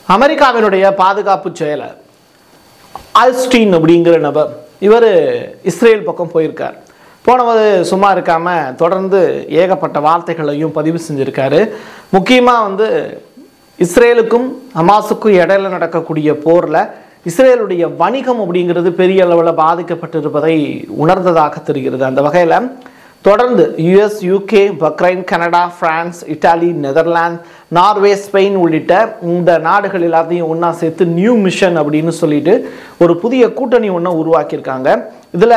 அமெரிக்காவினுடைய பாதுகாப்பு செயலர் ஆல்ஸ்டீன் அப்படிங்கிற நபர் இவர் இஸ்ரேல் பக்கம் போயிருக்கார் போனவர் சும்மா இருக்காமல் தொடர்ந்து ஏகப்பட்ட வார்த்தைகளையும் பதிவு செஞ்சுருக்காரு முக்கியமாக வந்து இஸ்ரேலுக்கும் ஹமாஸுக்கும் இடையில நடக்கக்கூடிய போரில் இஸ்ரேலுடைய வணிகம் அப்படிங்கிறது பெரிய அளவில் பாதிக்கப்பட்டிருப்பதை உணர்ந்ததாக தெரிகிறது அந்த வகையில் தொடர்ந்து US UK Bahrain Canada France Italy Netherlands Norway Spain உள்ளிட்ட இந்த நாடுகள் எல்லாத்தையும் ஒன்றா சேர்த்து நியூ மிஷன் அப்படின்னு சொல்லிட்டு ஒரு புதிய கூட்டணி ஒன்று உருவாக்கியிருக்காங்க இதில்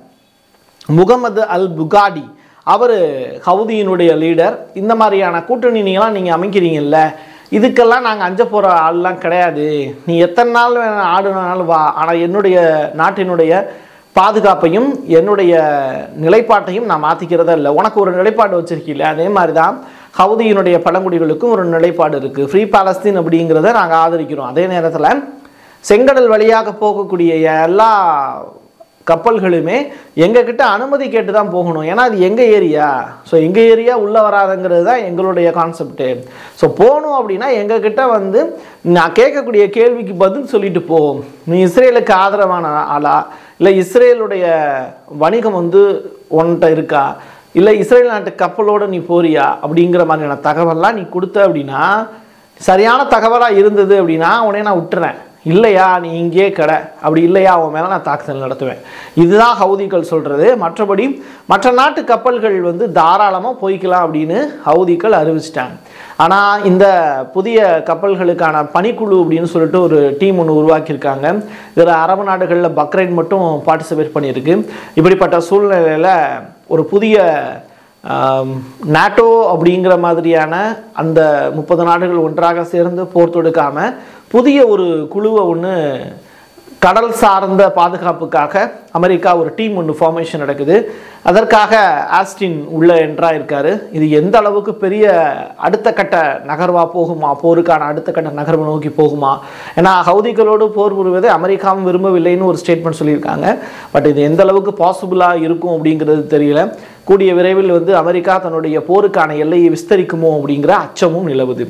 முகமது அல் புகாடி அவர் ஹவுதியினுடைய லீடர் இந்த மாதிரியான கூட்டணி நீங்களாம் நீங்கள் அமைக்கிறீங்கல்ல இதுக்கெல்லாம் நாங்கள் அஞ்ச போகிற ஆள்லாம் கிடையாது நீ எத்தனை நாள் வேணா ஆடுனாலும் வா ஆனால் என்னுடைய நாட்டினுடைய பாதுகாப்பையும் என்னுடைய நிலைப்பாட்டையும் நான் மாற்றிக்கிறதா இல்லை உனக்கு ஒரு நிலைப்பாடு வச்சிருக்கீல்ல அதே மாதிரி தான் ஹவுதியினுடைய பழங்குடிகளுக்கும் ஒரு நிலைப்பாடு இருக்குது ஃப்ரீ பாலஸ்தீன் அப்படிங்கிறத நாங்கள் ஆதரிக்கிறோம் அதே நேரத்தில் செங்கடல் வழியாக போகக்கூடிய எல்லா கப்பல்களுமே எங்ககிட்ட அனுமதி கேட்டு தான் போகணும் ஏன்னா அது எங்கள் ஏரியா ஸோ எங்கள் ஏரியா உள்ளே வராதுங்கிறது தான் எங்களுடைய கான்செப்ட்டு ஸோ போகணும் அப்படின்னா எங்ககிட்ட வந்து நான் கேட்கக்கூடிய கேள்விக்கு பதில் சொல்லிட்டு போ நீ இஸ்ரேலுக்கு ஆதரவான ஆளா இல்லை இஸ்ரேலுடைய வணிகம் வந்து உன்கிட்ட இருக்கா இல்லை இஸ்ரேல் நாட்டு கப்பலோடு நீ போறியா அப்படிங்கிற மாதிரியான தகவல்லாம் நீ கொடுத்த அப்படின்னா சரியான தகவலாக இருந்தது அப்படின்னா உடனே நான் விட்டுறேன் இல்லையா நீ இங்கேயே கடை அப்படி இல்லையா அவன் மேலே நான் தாக்குதல் நடத்துவேன் இதுதான் ஹவுதிகள் சொல்கிறது மற்றபடி மற்ற நாட்டு கப்பல்கள் வந்து தாராளமாக போய்க்கலாம் அப்படின்னு ஹவுதிகள் அறிவிச்சிட்டாங்க ஆனால் இந்த புதிய கப்பல்களுக்கான பணிக்குழு அப்படின்னு சொல்லிட்டு ஒரு டீம் ஒன்று உருவாக்கியிருக்காங்க இதில் அரபு நாடுகளில் பக்ரைன் மட்டும் பார்ட்டிசிபேட் பண்ணியிருக்கு இப்படிப்பட்ட சூழ்நிலையில் ஒரு புதிய ஆம், நாட்டோ அப்படிங்கிற மாதிரியான அந்த முப்பது நாடுகள் ஒன்றாக சேர்ந்து போர் தொடுக்காம புதிய ஒரு குழுவை ஒன்று கடல் சார்ந்த பாதுகாப்புக்காக அமெரிக்கா ஒரு டீம் ஒன்று ஃபார்மேஷன் நடக்குது அதற்காக ஆஸ்டின் உள்ள என்றா இருக்காரு இது எந்த அளவுக்கு பெரிய அடுத்த கட்ட நகர்வா போகுமா போருக்கான அடுத்த கட்ட நகர்வு நோக்கி போகுமா ஏன்னா ஹவுதிகளோடு போர் புரிவதை அமெரிக்காவும் விரும்பவில்லைன்னு ஒரு ஸ்டேட்மெண்ட் சொல்லியிருக்காங்க பட் இது எந்த அளவுக்கு பாசிபிளாக இருக்கும் அப்படிங்கிறது தெரியல கூடிய விரைவில் வந்து அமெரிக்கா தன்னுடைய போருக்கான எல்லையை விஸ்தரிக்குமோ அப்படிங்கிற அச்சமும் நிலவுது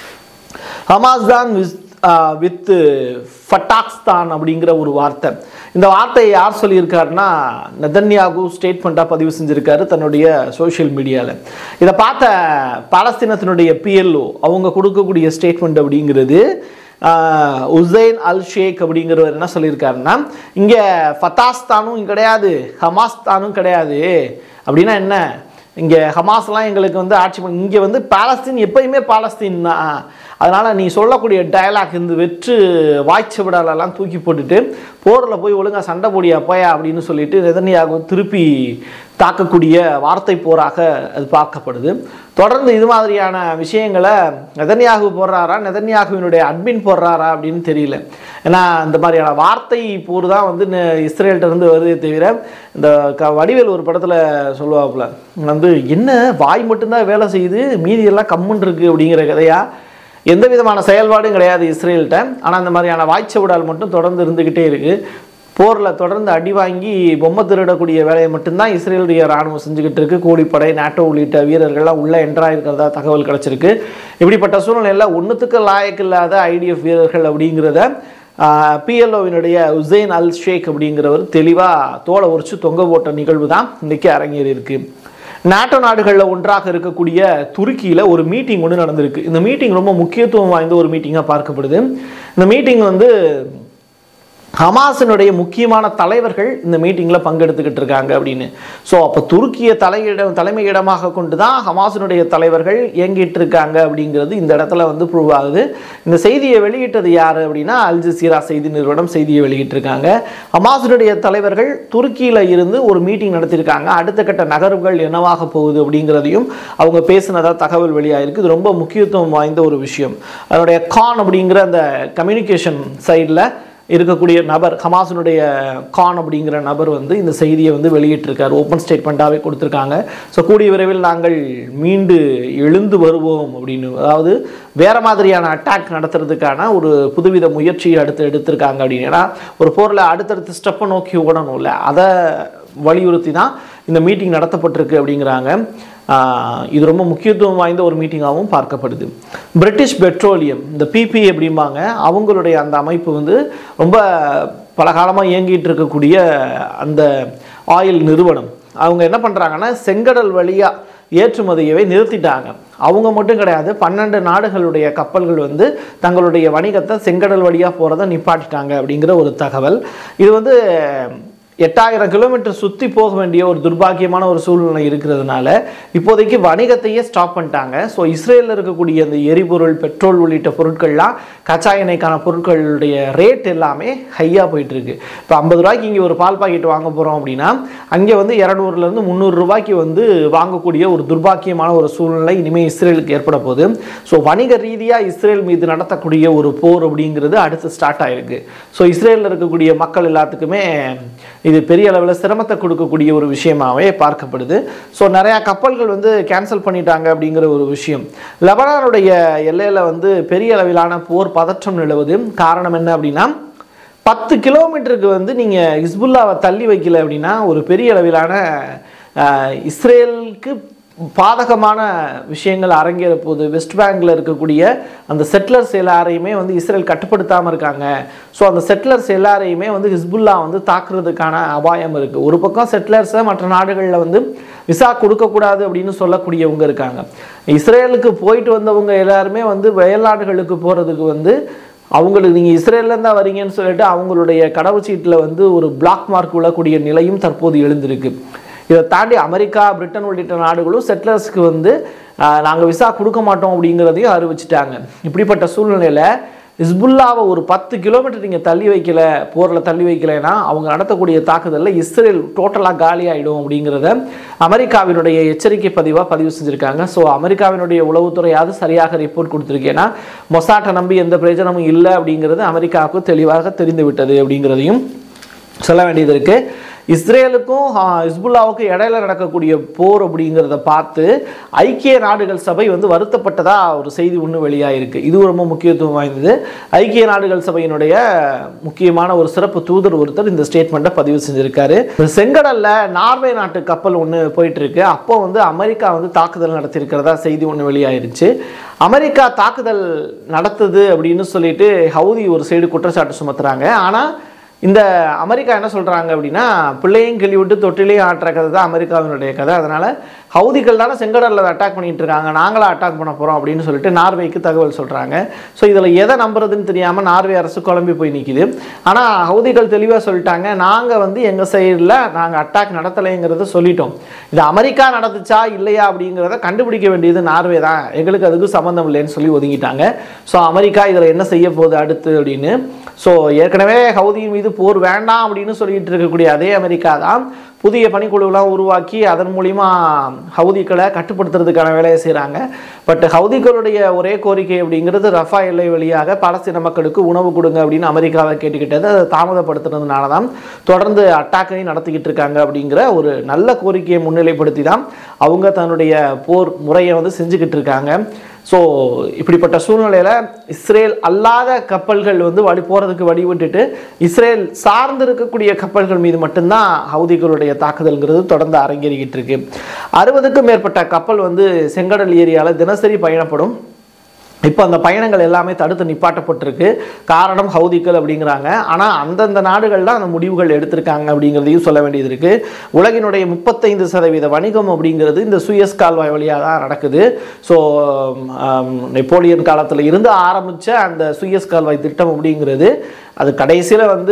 ஹமாஸ் தான் வித் ஃபட்டாக்ஸ்தான் அப்படிங்கிற ஒரு வார்த்தை இந்த வார்த்தையை யார் சொல்லியிருக்காருன்னா நெதன்யாகு ஸ்டேட்மெண்ட்டாக பதிவு செஞ்சுருக்காரு தன்னுடைய சோஷியல் மீடியாவில் இதை பார்த்த பாலஸ்தீனத்தினுடைய பிஎல்ஓ அவங்க கொடுக்கக்கூடிய ஸ்டேட்மெண்ட் அப்படிங்கிறது ஆஹ், உசைன் அல் ஷேக் அப்படிங்கிறவர் என்ன சொல்லியிருக்காருன்னா இங்கே ஃபத்தாஸ்தானும் கிடையாது ஹமாஸ்தானும் கிடையாது அப்படின்னா என்ன இங்கே ஹமாஸ்லாம் எங்களுக்கு வந்து ஆட்சி பண்ணி இங்கே வந்து பாலஸ்தீன் எப்பயுமே பாலஸ்தீன் தான் அதனால் நீ சொல்லக்கூடிய டயலாக் இந்த வெற்று வாய்ச்ச விடாலெல்லாம் தூக்கி போட்டுட்டு போரில் போய் ஒழுங்கா சண்டை போடியா போயா அப்படின்னு சொல்லிட்டு நெதன்யாகு திருப்பி தாக்கக்கூடிய வார்த்தை போராக அது பார்க்கப்படுது தொடர்ந்து இது மாதிரியான விஷயங்களை நெதன்யாகு போடுறாரா நெதன்யாகுவினுடைய அட்மின் போடுறாரா அப்படின்னு தெரியல ஏன்னா இந்த மாதிரியான வார்த்தை போர் தான் வந்து நெ- இஸ்ரேல்ட்ட இருந்து வருதே தவிர இந்த க வடிவேல் ஒரு படத்தில் சொல்லுவாப்புல வந்து என்ன வாய் மட்டும்தான் வேலை செய்யுது மீதி எல்லாம் கம்முன்னு இருக்கு அப்படிங்கிற கதையா எந்த விதமான செயல்பாடும் கிடையாது இஸ்ரேல்கிட்ட ஆனால் இந்த மாதிரியான வாய்ச்சவிடால் மட்டும் தொடர்ந்து இருந்துக்கிட்டே இருக்குது போரில் தொடர்ந்து அடி வாங்கி பொம்மை திருடக்கூடிய வேலையை மட்டும்தான் இஸ்ரேலுடைய ராணுவம் செஞ்சுக்கிட்டு இருக்கு கூலிப்படை நாட்டோ உள்ளிட்ட வீரர்கள்லாம் உள்ளே என்ட்ரா இருக்கிறதா தகவல் கிடச்சிருக்கு இப்படிப்பட்ட சூழ்நிலையில் ஒன்றுத்துக்கு லாயக்கில்லாத ஐடிஎஃப் வீரர்கள் அப்படிங்கிறத பிஎல்ஓவினுடைய உசைன் அல் ஷேக் அப்படிங்கிறவர் தெளிவாக தோலை உரிச்சு தொங்க போட்ட நிகழ்வு தான் இன்றைக்கி அரங்கேறி இருக்கு நாட்டோ நாடுகளில் ஒன்றாக இருக்கக்கூடிய துருக்கியில் ஒரு மீட்டிங் ஒன்று நடந்திருக்கு இந்த மீட்டிங் ரொம்ப முக்கியத்துவம் வாய்ந்த ஒரு மீட்டிங்காக பார்க்கப்படுது இந்த மீட்டிங் வந்து ஹமாஸினுடைய முக்கியமான தலைவர்கள் இந்த மீட்டிங்கில் பங்கெடுத்துக்கிட்டு இருக்காங்க அப்படின்னு ஸோ அப்போ துருக்கிய தலையிடம் தலைமையிடமாக கொண்டு தான் ஹமாஸினுடைய தலைவர்கள் இயங்கிட்டு இருக்காங்க அப்படிங்கிறது இந்த இடத்துல வந்து ப்ரூவ் ஆகுது இந்த செய்தியை வெளியிட்டது யார் அப்படின்னா அல் ஜசீரா செய்தி நிறுவனம் செய்தியை வெளியிட்டிருக்காங்க ஹமாஸினுடைய தலைவர்கள் துருக்கியில் இருந்து ஒரு மீட்டிங் நடத்தியிருக்காங்க அடுத்த கட்ட நகர்வுகள் என்னவாக போகுது அப்படிங்கிறதையும் அவங்க பேசினதா தகவல் வெளியாயிருக்கு இது ரொம்ப முக்கியத்துவம் வாய்ந்த ஒரு விஷயம் அதனுடைய கான் அப்படிங்கிற அந்த கம்யூனிகேஷன் சைடில் இருக்கக்கூடிய நபர் ஹமாஸினுடைய கான் அப்படிங்கிற நபர் வந்து இந்த செய்தியை வந்து வெளியிட்டிருக்கார் ஓப்பன் ஸ்டேட்மெண்ட்டாகவே கொடுத்துருக்காங்க ஸோ கூடிய விரைவில் நாங்கள் மீண்டு எழுந்து வருவோம் அப்படின்னு அதாவது வேற மாதிரியான அட்டாக் நடத்துறதுக்கான ஒரு புதுவித முயற்சியை அடுத்து எடுத்திருக்காங்க அப்படின்னு ஏன்னா ஒரு போரில் அடுத்தடுத்த ஸ்டெப்பை நோக்கி ஓடணும்ல அதை வலியுறுத்தி தான் இந்த மீட்டிங் நடத்தப்பட்டிருக்கு அப்படிங்கிறாங்க ஆஹ் இது ரொம்ப முக்கியத்துவம் வாய்ந்த ஒரு மீட்டிங்காகவும் பார்க்கப்படுது பிரிட்டிஷ் பெட்ரோலியம் இந்த பிபி அப்படிம்பாங்க அவங்களுடைய அந்த அமைப்பு வந்து ரொம்ப பல காலமாக இயங்கிட்டு இருக்கக்கூடிய அந்த ஆயில் நிறுவனம் அவங்க என்ன பண்ணுறாங்கன்னா செங்கடல் வழியாக ஏற்றுமதியவை நிறுத்திட்டாங்க அவங்க மட்டும் கிடையாது பன்னெண்டு நாடுகளுடைய கப்பல்கள் வந்து தங்களுடைய வணிகத்தை செங்கடல் வழியாக போகிறத நிப்பாட்டிட்டாங்க அப்படிங்கிற ஒரு தகவல் இது வந்து எட்டாயிரம் கிலோமீட்டர் சுற்றி போக வேண்டிய ஒரு துர்பாக்கியமான ஒரு சூழ்நிலை இருக்கிறதுனால இப்போதைக்கு வணிகத்தையே ஸ்டாப் பண்ணிட்டாங்க ஸோ இஸ்ரேலில் இருக்கக்கூடிய அந்த எரிபொருள் பெட்ரோல் உள்ளிட்ட பொருட்கள்லாம் கச்சா எண்ணெய்க்கான பொருட்களுடைய ரேட் எல்லாமே ஹையாக போயிட்டு இருக்கு இப்போ ஐம்பது ரூபாய்க்கு இங்கே ஒரு பால் பாக்கெட் வாங்க போகிறோம் அப்படின்னா அங்கே வந்து இரநூறுலேருந்து முந்நூறு ரூபாய்க்கு வந்து வாங்கக்கூடிய ஒரு துர்பாக்கியமான ஒரு சூழ்நிலை இனிமேல் இஸ்ரேலுக்கு ஏற்பட போகுது ஸோ வணிக ரீதியாக இஸ்ரேல் மீது நடத்தக்கூடிய ஒரு போர் அப்படிங்கிறது அடுத்து ஸ்டார்ட் ஆயிருக்கு ஸோ இஸ்ரேலில் இருக்கக்கூடிய மக்கள் எல்லாத்துக்குமே இது பெரிய அளவில் சிரமத்தை கொடுக்கக்கூடிய ஒரு விஷயமாவே பார்க்கப்படுது ஸோ நிறையா கப்பல்கள் வந்து கேன்சல் பண்ணிட்டாங்க அப்படிங்கிற ஒரு விஷயம் லெபனானுடைய எல்லையில் வந்து பெரிய அளவிலான போர் பதற்றம் நிலவுது காரணம் என்ன அப்படின்னா பத்து கிலோமீட்டருக்கு வந்து நீங்கள் ஹிஸ்புல்லாவை தள்ளி வைக்கல அப்படின்னா ஒரு பெரிய அளவிலான ஆஹ், இஸ்ரேலுக்கு பாதகமான விஷயங்கள் அரங்கேற போகுது வெஸ்ட் பேங்க்ல இருக்கக்கூடிய அந்த செட்டிலர்ஸ் எல்லாரையுமே வந்து இஸ்ரேல் கட்டுப்படுத்தாமல் இருக்காங்க ஸோ அந்த செட்டிலர்ஸ் எல்லாரையுமே வந்து ஹிஸ்புல்லா வந்து தாக்குறதுக்கான அபாயம் இருக்குது ஒரு பக்கம் செட்டிலர்ஸை மற்ற நாடுகளில் வந்து விசா கொடுக்கக்கூடாது அப்படின்னு சொல்லக்கூடியவங்க இருக்காங்க இஸ்ரேலுக்கு போயிட்டு வந்தவங்க எல்லாருமே வந்து வெளிநாடுகளுக்கு போகிறதுக்கு வந்து அவங்களுக்கு நீங்கள் இஸ்ரேல்லேருந்து தான் வரீங்கன்னு சொல்லிட்டு அவங்களுடைய கடவுச்சீட்டில் வந்து ஒரு பிளாக் மார்க் விழக்கூடிய நிலையும் தற்போது எழுந்திருக்கு இதை தாண்டி அமெரிக்கா பிரிட்டன் உள்ளிட்ட நாடுகளும் செட்டிலர்ஸ்க்கு வந்து நாங்கள் விசா கொடுக்க மாட்டோம் அப்படிங்கிறதையும் அறிவிச்சிட்டாங்க இப்படிப்பட்ட சூழ்நிலையில் ஹிஸ்புல்லாவை ஒரு பத்து கிலோமீட்டர் நீங்கள் தள்ளி வைக்கல போரில் தள்ளி வைக்கலைன்னா அவங்க நடத்தக்கூடிய தாக்குதலில் இஸ்ரேல் டோட்டலாக காலி ஆகிடும் அப்படிங்கிறத அமெரிக்காவினுடைய எச்சரிக்கை பதிவாக பதிவு செஞ்சுருக்காங்க ஸோ அமெரிக்காவினுடைய உளவுத்துறையாவது சரியாக ரிப்போர்ட் கொடுத்துருக்கேன்னா மொசாட்டை நம்பி எந்த பிரயோஜனமும் இல்லை அப்படிங்கிறது அமெரிக்காவுக்கு தெளிவாக தெரிந்து விட்டது அப்படிங்கிறதையும் சொல்ல வேண்டியது இருக்குது இஸ்ரேலுக்கும் ஆ, ஹிஸ்புல்லாவுக்கும் இடையில நடக்கக்கூடிய போர் அப்படிங்கிறத பார்த்து ஐக்கிய நாடுகள் சபை வந்து வருத்தப்பட்டதா ஒரு செய்தி ஒன்று வெளியாயிருக்கு இது ரொம்ப முக்கியத்துவம் வாய்ந்தது ஐக்கிய நாடுகள் சபையினுடைய முக்கியமான ஒரு சிறப்பு தூதர் ஒருத்தர் இந்த ஸ்டேட்மெண்ட்டை பதிவு செஞ்சிருக்காரு செங்கடல்ல நார்வே நாட்டு கப்பல் ஒன்று போயிட்டு இருக்கு அப்போ வந்து அமெரிக்கா வந்து தாக்குதல் நடத்தியிருக்கிறதா செய்தி ஒன்று வெளியாயிருச்சு அமெரிக்கா தாக்குதல் நடத்துது அப்படின்னு சொல்லிட்டு ஹவுதி ஒரு சைடு குற்றச்சாட்டு சுமத்துறாங்க ஆனால் இந்த அமெரிக்கா என்ன சொல்கிறாங்க அப்படின்னா பிள்ளையும் கிள்ளி விட்டு தொட்டிலையும் ஆட்டுற கதை தான் அமெரிக்காவினுடைய கதை அதனால் ஹவுதிகள் தானே செங்கடலில் அட்டாக் பண்ணிட்டு இருக்காங்க நாங்களும் அட்டாக் பண்ண போகிறோம் அப்படின்னு சொல்லிட்டு நார்வேக்கு தகவல் சொல்கிறாங்க ஸோ இதில் எதை நம்புறதுன்னு தெரியாமல் நார்வே அரசு குழம்பி போய் நிற்கிது ஆனால் ஹவுதிகள் தெளிவாக சொல்லிட்டாங்க நாங்கள் வந்து எங்கள் சைடில் நாங்கள் அட்டாக் நடத்தலைங்கிறத சொல்லிட்டோம் இது அமெரிக்கா நடந்துச்சா இல்லையா அப்படிங்கிறத கண்டுபிடிக்க வேண்டியது நார்வே தான் எங்களுக்கு அதுக்கு சம்மந்தம் இல்லைன்னு சொல்லி ஒதுங்கிட்டாங்க ஸோ அமெரிக்கா இதில் என்ன செய்ய போகுது அடுத்து அப்படின்னு ஸோ ஏற்கனவே ஹவுதியின் மீது போர் வேண்டாம் அப்படின்னு சொல்லிட்டு இருக்கக்கூடிய அதே அமெரிக்கா தான் புதிய பணிக்குழுவெல்லாம் உருவாக்கி அதன் மூலிமா ஹவுதிகளை கட்டுப்படுத்துறதுக்கான வேலையை செய்கிறாங்க பட் ஹவுதிகளுடைய ஒரே கோரிக்கை அப்படிங்கிறது ரஃபா எல்லை வழியாக பாலஸ்தீன மக்களுக்கு உணவு கொடுங்க அப்படின்னு அமெரிக்காவை கேட்டுக்கிட்டது அதை தாமதப்படுத்துனதுனால தான் தொடர்ந்து அட்டாக்கையும் நடத்திக்கிட்டு இருக்காங்க அப்படிங்கிற ஒரு நல்ல கோரிக்கையை முன்னிலைப்படுத்தி தான் அவங்க தன்னுடைய போர் முறையை வந்து செஞ்சுக்கிட்டு இருக்காங்க ஸோ இப்படிப்பட்ட சூழ்நிலையில் இஸ்ரேல் அல்லாத கப்பல்கள் வந்து வழி போகிறதுக்கு வழி விட்டுட்டு இஸ்ரேல் சார்ந்து இருக்கக்கூடிய கப்பல்கள் மீது மட்டும்தான் ஹவுதிகளுடைய தாக்குதல்ங்கிறது தொடர்ந்து அரங்கேறிக்கிட்டு இருக்கு அறுபதுக்கும் மேற்பட்ட கப்பல் வந்து செங்கடல் ஏரியாவில் தினசரி பயணப்படும் இப்போ அந்த பயணங்கள் எல்லாமே தடுத்து நிப்பாட்டப்பட்டிருக்கு காரணம் ஹவுதிகள் அப்படிங்கிறாங்க ஆனால் அந்தந்த நாடுகள் தான் அந்த முடிவுகள் எடுத்திருக்காங்க அப்படிங்கிறதையும் சொல்ல வேண்டியது இருக்கு உலகினுடைய முப்பத்தைந்து சதவீத வணிகம் அப்படிங்கிறது இந்த சுயஸ் கால்வாய் வழியாக தான் நடக்குது ஸோ நெப்போலியன் காலத்தில் இருந்து ஆரம்பித்த அந்த சுயஸ் கால்வாய் திட்டம் அப்படிங்கிறது அது கடைசியில் வந்து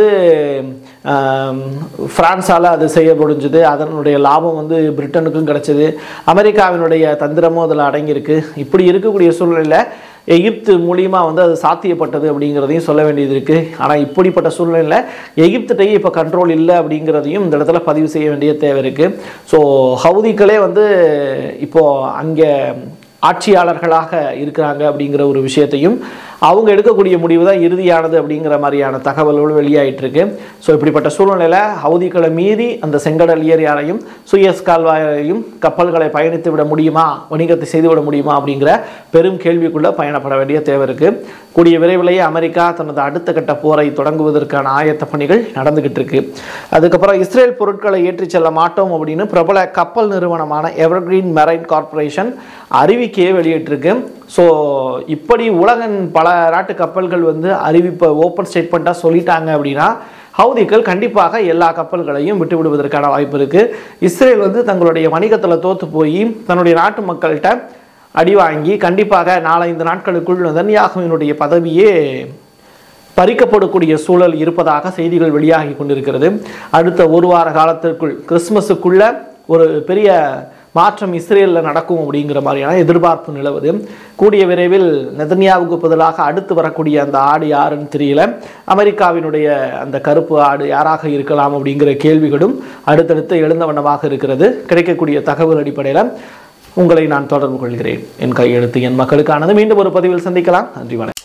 ஆம், பிரான்ஸால் அது செய்ய முடிஞ்சது அதனுடைய லாபம் வந்து பிரிட்டனுக்கும் கிடைச்சது அமெரிக்காவினுடைய தந்திரமும் அதில் அடங்கியிருக்கு இப்படி இருக்கக்கூடிய சூழ்நிலையில் எகிப்து மூலியமா வந்து அது சாத்தியப்பட்டது அப்படிங்கிறதையும் சொல்ல வேண்டியது இருக்குது ஆனால் இப்படிப்பட்ட சூழ்நிலையில் எகிப்துட்டையே இப்போ கண்ட்ரோல் இல்லை அப்படிங்கிறதையும் இந்த இடத்துல பதிவு செய்ய வேண்டிய தேவை இருக்குது ஸோ ஹவுதிகளே வந்து இப்போது அங்கே ஆட்சியாளர்களாக இருக்கிறாங்க அப்படிங்கிற ஒரு விஷயத்தையும் அவங்க எடுக்கக்கூடிய முடிவு தான் இறுதியானது அப்படிங்கிற மாதிரியான தகவல்கள் வெளியாயிட்டு இருக்கு ஸோ இப்படிப்பட்ட சூழ்நிலையில் ஹவுதிகளை மீறி அந்த செங்கடல் ஏரியாலையும் சுயஸ் கால்வாயையும் கப்பல்களை பயணித்து விட முடியுமா வணிகத்தை செய்துவிட முடியுமா அப்படிங்கிற பெரும் கேள்விக்குள்ள பயணப்பட வேண்டிய தேவை இருக்கு கூடிய விரைவிலேயே அமெரிக்கா தனது அடுத்த கட்ட போரை தொடங்குவதற்கான ஆயத்த பணிகள் நடந்துகிட்டு இருக்கு அதுக்கப்புறம் இஸ்ரேல் பொருட்களை ஏற்றிச் செல்ல மாட்டோம் அப்படின்னு பிரபல கப்பல் நிறுவனமான எவர்கிரீன் மெரைன் கார்ப்பரேஷன் அறிவிக்கையை வெளியிட்டிருக்கு ஸோ இப்படி உலகின் பல நாட்டு கப்பல்கள் வந்து அறிவிப்பை ஓப்பன் ஸ்டேட்மெண்ட்டாக சொல்லிட்டாங்க அப்படின்னா ஹவுதிகள் கண்டிப்பாக எல்லா கப்பல்களையும் விட்டு விடுவதற்கான வாய்ப்பு இருக்குது இஸ்ரேல் வந்து தங்களுடைய வணிகத்தில் தோற்று போய் தன்னுடைய நாட்டு மக்கள்கிட்ட அடி வாங்கி கண்டிப்பாக நாலஞ்சு நாட்களுக்குள் நதன்யாகுவினுடைய பதவியே பறிக்கப்படக்கூடிய சூழல் இருப்பதாக செய்திகள் வெளியாகி கொண்டிருக்கிறது அடுத்த ஒரு வார காலத்திற்குள் கிறிஸ்மஸுக்குள்ள ஒரு பெரிய மாற்றம் இஸ்ரேலில் நடக்கும் அப்படிங்கிற மாதிரியான எதிர்பார்ப்பு நிலவுது கூடிய விரைவில் நெதன்யாவுக்கு பதிலாக அடுத்து வரக்கூடிய அந்த ஆடு யாருன்னு தெரியல அமெரிக்காவினுடைய அந்த கருப்பு ஆடு யாராக இருக்கலாம் அப்படிங்கிற கேள்விகளும் அடுத்தடுத்து எழுந்த வண்ணமாக இருக்கிறது கிடைக்கக்கூடிய தகவல் அடிப்படையில் உங்களை நான் தொடர்பு கொள்கிறேன் என் கையெழுத்து என் மக்களுக்கானது மீண்டும் ஒரு பதிவில் சந்திக்கலாம் நன்றி வணக்கம்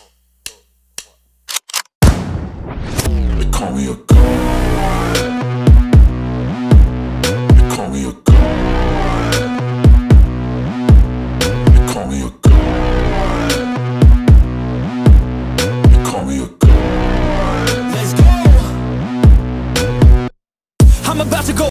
They call me a god. They call me a god. They call me a god. They call me a god. Let's go. I'm about to go